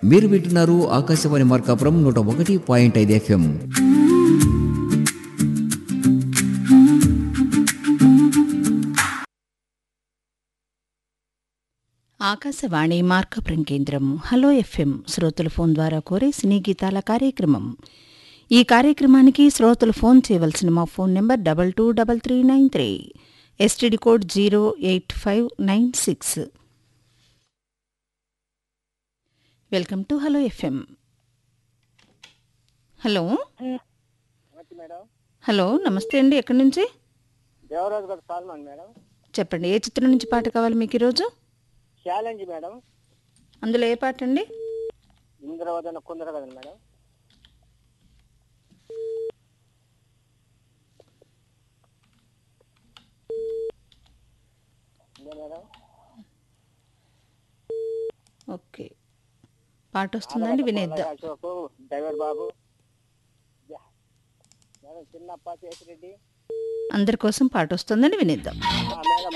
మీరు వింటున్నారు ఆకాశవాణి మార్కాపురం నూట ఒకటి పాయింట్ ఐదు ఎఫ్ఎం ఆకాశవాణి మార్కపురం కేంద్రం హలో ఎఫ్ఎం శ్రోతల ఫోన్ ద్వారా కోరే సినీ గీతాల కార్యక్రమం ఈ కార్యక్రమానికి శ్రోతలు ఫోన్ చేయవలసిన మా phone number double two double three nine three STD code zero eight five nine six welcome to Hello FM hello నమస్తే మేడం హలో నమస్తే అండి ఎక్కడి నుంచి దేవరాజు గారు సాల్మాన్ మేడం చెప్పండి ఏ చిత్రం నుంచి పాట కావాలి మీకు ఈరోజు ఛాలెంజ్ మేడం అందులో ఏ పాట అండి ఇంద్రవదన కుందర కదా మేడం ఇదే మేడం ఓకే పాట వస్తుందండి వినేద్దాం Ashok driver Babu yeah. Madam Chinnappa Chesireddy అందరి కోసం పాట వస్తుందండి వినేద్దాం ఆ, మేడం